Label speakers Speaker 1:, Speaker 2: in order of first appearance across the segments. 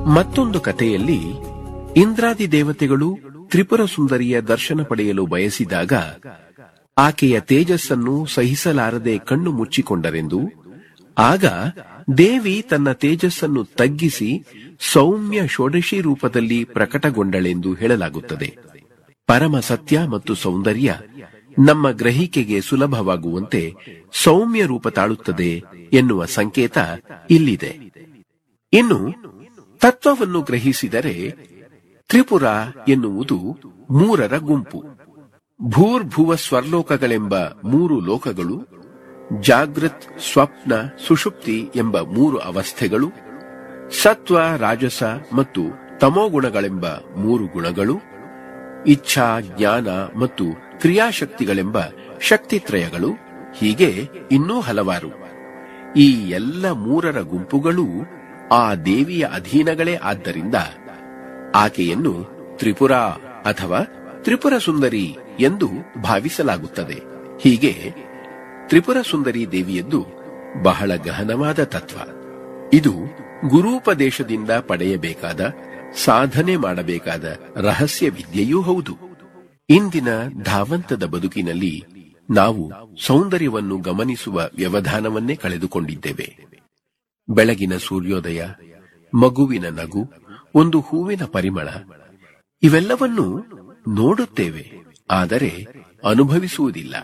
Speaker 1: ಮತ್ತೊಂದು ಕಥೆಯಲ್ಲಿ ಇಂದ್ರಾದಿ ದೇವತೆಗಳು ತ್ರಿಪುರ ಸುಂದರಿಯ ದರ್ಶನ ಪಡೆಯಲು ಬಯಸಿದಾಗ ಆಕೆಯ ತೇಜಸ್ಸನ್ನು ಸಹಿಸಲಾರದೆ ಕಣ್ಣು ಮುಚ್ಚಿಕೊಂಡರೆಂದು ಆಗ ದೇವಿ ತನ್ನ ತೇಜಸ್ಸನ್ನು ತಗ್ಗಿಸಿ ಸೌಮ್ಯ ಷೋಡಶಿ ರೂಪದಲ್ಲಿ ಪ್ರಕಟಗೊಂಡಳೆಂದು ಹೇಳಲಾಗುತ್ತದೆ ಪರಮ ಸತ್ಯ ಮತ್ತು ಸೌಂದರ್ಯ ನಮ್ಮ ಗ್ರಹಿಕೆಗೆ ಸುಲಭವಾಗುವಂತೆ ಸೌಮ್ಯ ರೂಪ ತಾಳುತ್ತದೆ ಎನ್ನುವ ಸಂಕೇತ ಇಲ್ಲಿದೆ ಇನ್ನು ತತ್ವವನ್ನು ಗ್ರಹಿಸಿದರೆ ತ್ರಿಪುರ ಎನ್ನುವುದು ಮೂರರ ಗುಂಪು ಭೂರ್ಭುವ ಸ್ವರ್ಲೋಕಗಳೆಂಬ ಮೂರು ಲೋಕಗಳು ಜಾಗೃತ್ ಸ್ವಪ್ನ ಸುಷುಪ್ತಿ ಎಂಬ ಮೂರು ಅವಸ್ಥೆಗಳು ಸತ್ವ ರಾಜಸ ಮತ್ತು ತಮೋಗುಣಗಳೆಂಬ ಮೂರು ಗುಣಗಳು ಇಚ್ಛಾ ಜ್ಞಾನ ಮತ್ತು ಕ್ರಿಯಾಶಕ್ತಿಗಳೆಂಬ ಶಕ್ತಿತ್ರಯಗಳು ಹೀಗೆ ಇನ್ನೂ ಹಲವಾರು ಈ ಎಲ್ಲ ಮೂರರ ಗುಂಪುಗಳೂ ಆ ದೇವಿಯ ಅಧೀನಗಳೇ ಆದ್ದರಿಂದ ಆಕೆಯನ್ನು ತ್ರಿಪುರ ಅಥವಾ ತ್ರಿಪುರ ಸುಂದರಿ ಎಂದು ಭಾವಿಸಲಾಗುತ್ತದೆ ಹೀಗೆ ತ್ರಿಪುರ ಸುಂದರಿ ದೇವಿಯದ್ದು ಬಹಳ ಗಹನವಾದ ತತ್ವ ಇದು ಗುರೂಪದೇಶದಿಂದ ಪಡೆಯಬೇಕಾದ ಸಾಧನೆ ಮಾಡಬೇಕಾದ ರಹಸ್ಯ ವಿದ್ಯೆಯೂ ಹೌದು ಇಂದಿನ ಧಾವಂತದ ಬದುಕಿನಲ್ಲಿ ನಾವು ಸೌಂದರ್ಯವನ್ನು ಗಮನಿಸುವ ವ್ಯವಧಾನವನ್ನೇ ಕಳೆದುಕೊಂಡಿದ್ದೇವೆ ಬೆಳಗಿನ ಸೂರ್ಯೋದಯ ಮಗುವಿನ ನಗು ಒಂದು ಹೂವಿನ ಪರಿಮಳ ಇವೆಲ್ಲವನ್ನು ನೋಡುತ್ತೇವೆ ಆದರೆ ಅನುಭವಿಸುವುದಿಲ್ಲ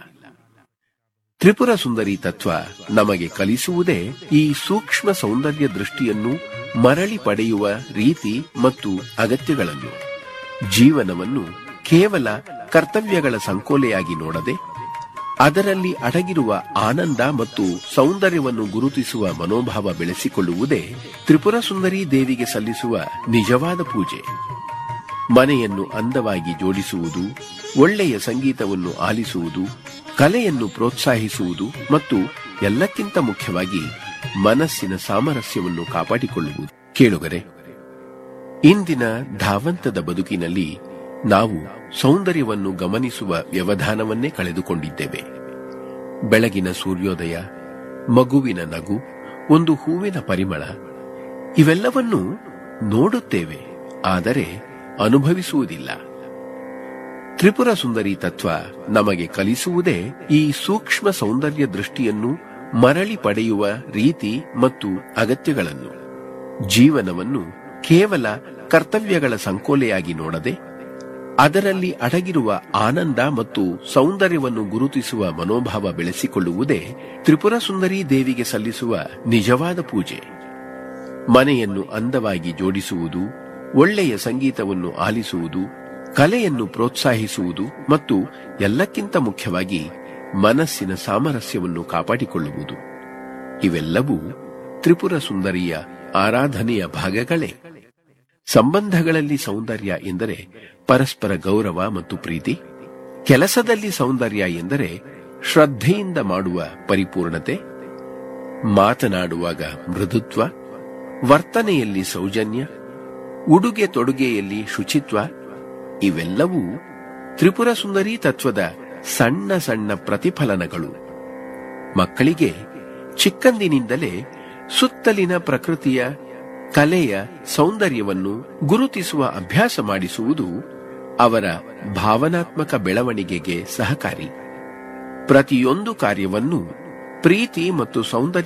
Speaker 1: ತ್ರಿಪುರ ಸುಂದರಿ ತತ್ವ ನಮಗೆ ಕಲಿಸುವುದೇ ಈ ಸೂಕ್ಷ್ಮ ಸೌಂದರ್ಯ ದೃಷ್ಟಿಯನ್ನು ಮರಳಿ ಪಡೆಯುವ ರೀತಿ ಮತ್ತು ಅಗತ್ಯಗಳನ್ನು ಜೀವನವನ್ನು ಕೇವಲ ಕರ್ತವ್ಯಗಳ ಸಂಕೋಲೆಯಾಗಿ ನೋಡದೆ ಅದರಲ್ಲಿ ಅಡಗಿರುವ ಆನಂದ ಮತ್ತು ಸೌಂದರ್ಯವನ್ನು ಗುರುತಿಸುವ ಮನೋಭಾವ ಬೆಳೆಸಿಕೊಳ್ಳುವುದೇ ತ್ರಿಪುರ ಸುಂದರಿ ದೇವಿಗೆ ಸಲ್ಲಿಸುವ ನಿಜವಾದ ಪೂಜೆ ಮನೆಯನ್ನು ಅಂದವಾಗಿ ಜೋಡಿಸುವುದು ಒಳ್ಳೆಯ ಸಂಗೀತವನ್ನು ಆಲಿಸುವುದು ಕಲೆಯನ್ನು ಪ್ರೋತ್ಸಾಹಿಸುವುದು ಮತ್ತು ಎಲ್ಲಕ್ಕಿಂತ ಮುಖ್ಯವಾಗಿ ಮನಸ್ಸಿನ ಸಾಮರಸ್ಯವನ್ನು ಕಾಪಾಡಿಕೊಳ್ಳುವುದು ಕೇಳುಗರೆ ಇಂದಿನ ಧಾವಂತದ ಬದುಕಿನಲ್ಲಿ ನಾವು ಸೌಂದರ್ಯವನ್ನು ಗಮನಿಸುವ ವ್ಯವಧಾನವನ್ನೇ ಕಳೆದುಕೊಂಡಿದ್ದೇವೆ ಬೆಳಗಿನ ಸೂರ್ಯೋದಯ ಮಗುವಿನ ನಗು ಒಂದು ಹೂವಿನ ಪರಿಮಳ ಇವೆಲ್ಲವನ್ನು ನೋಡುತ್ತೇವೆ ಆದರೆ ಅನುಭವಿಸುವುದಿಲ್ಲ ತ್ರಿಪುರ ಸುಂದರಿ ತತ್ವ ನಮಗೆ ಕಲಿಸುವುದೇ ಈ ಸೂಕ್ಷ್ಮ ಸೌಂದರ್ಯ ದೃಷ್ಟಿಯನ್ನು ಮರಳಿ ಪಡೆಯುವ ರೀತಿ ಮತ್ತು ಅಗತ್ಯಗಳನ್ನು ಜೀವನವನ್ನು ಕೇವಲ ಕರ್ತವ್ಯಗಳ ಸಂಕೋಲೆಯಾಗಿ ನೋಡದೆ ಅದರಲ್ಲಿ ಅಡಗಿರುವ ಆನಂದ ಮತ್ತು ಸೌಂದರ್ಯವನ್ನು ಗುರುತಿಸುವ ಮನೋಭಾವ ಬೆಳೆಸಿಕೊಳ್ಳುವುದೇ ತ್ರಿಪುರ ಸುಂದರಿ ದೇವಿಗೆ ಸಲ್ಲಿಸುವ ನಿಜವಾದ ಪೂಜೆ ಮನೆಯನ್ನು ಅಂದವಾಗಿ ಜೋಡಿಸುವುದು ಒಳ್ಳೆಯ ಸಂಗೀತವನ್ನು ಆಲಿಸುವುದು ಕಲೆಯನ್ನು ಪ್ರೋತ್ಸಾಹಿಸುವುದು ಮತ್ತು ಎಲ್ಲಕ್ಕಿಂತ ಮುಖ್ಯವಾಗಿ ಮನಸ್ಸಿನ ಸಾಮರಸ್ಯವನ್ನು ಕಾಪಾಡಿಕೊಳ್ಳುವುದು ಇವೆಲ್ಲವೂ ತ್ರಿಪುರ ಸುಂದರಿಯ ಆರಾಧನೆಯ ಭಾಗಗಳೇ ಸಂಬಂಧಗಳಲ್ಲಿ ಸೌಂದರ್ಯ ಎಂದರೆ ಪರಸ್ಪರ ಗೌರವ ಮತ್ತು ಪ್ರೀತಿ ಕೆಲಸದಲ್ಲಿ ಸೌಂದರ್ಯ ಎಂದರೆ ಶ್ರದ್ಧೆಯಿಂದ ಮಾಡುವ ಪರಿಪೂರ್ಣತೆ ಮಾತನಾಡುವಾಗ ಮೃದುತ್ವ ವರ್ತನೆಯಲ್ಲಿ ಸೌಜನ್ಯ ಉಡುಗೆ ತೊಡುಗೆಯಲ್ಲಿ ಶುಚಿತ್ವ ಇವೆಲ್ಲವೂ ತ್ರಿಪುರ ಸುಂದರಿ ತತ್ವದ ಸಣ್ಣ ಸಣ್ಣ ಪ್ರತಿಫಲನಗಳು ಮಕ್ಕಳಿಗೆ ಚಿಕ್ಕಂದಿನಿಂದಲೇ ಸುತ್ತಲಿನ ಪ್ರಕೃತಿಯ ಕಲೆಯ ಸೌಂದರ್ಯವನ್ನು ಗುರುತಿಸುವ ಅಭ್ಯಾಸ ಮಾಡಿಸುವುದು ಅವರ ಭಾವನಾತ್ಮಕ ಬೆಳವಣಿಗೆಗೆ ಸಹಕಾರಿ ಪ್ರತಿಯೊಂದು ಕಾರ್ಯವನ್ನು ಪ್ರೀತಿ ಮತ್ತು ಸೌಂದರ್ಯ